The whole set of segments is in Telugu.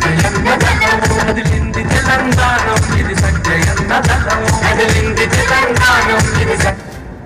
సత్యయన్న దళం కదిలింది తెలంగాణం ఇది సత్యయన్న దళం కదిలింది తెలంగాణం ఇది సత్య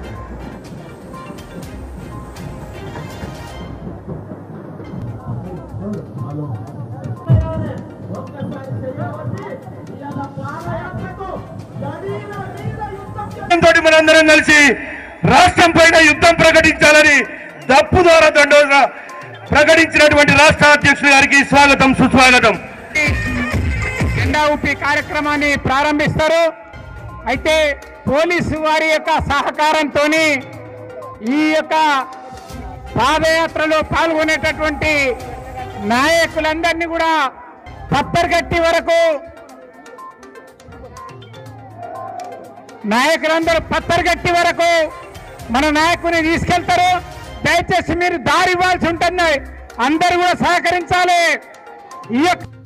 తోటి మనందరం కలిసి రాష్ట్రం పైన యుద్ధం ప్రకటించాలని దప్పు ద్వారా దండోర ప్రకటించినటువంటి రాష్ట్ర అధ్యక్షుడు గారికి స్వాగతం సుస్వాగతం జెండా ఊపి కార్యక్రమాన్ని ప్రారంభిస్తారు అయితే పోలీసు వారి యొక్క సహకారంతో ఈ యొక్క పాదయాత్రలో పాల్గొనేటటువంటి నాయకులందరినీ కూడా పప్పర్గట్టి వరకు నాయకులందరూ పత్తరగట్టి వరకు మన నాయకుని తీసుకెళ్తారు దయచేసి మీరు దారి ఇవ్వాల్సి ఉంటుంది అందరూ కూడా సహకరించాలి ఈ యొక్క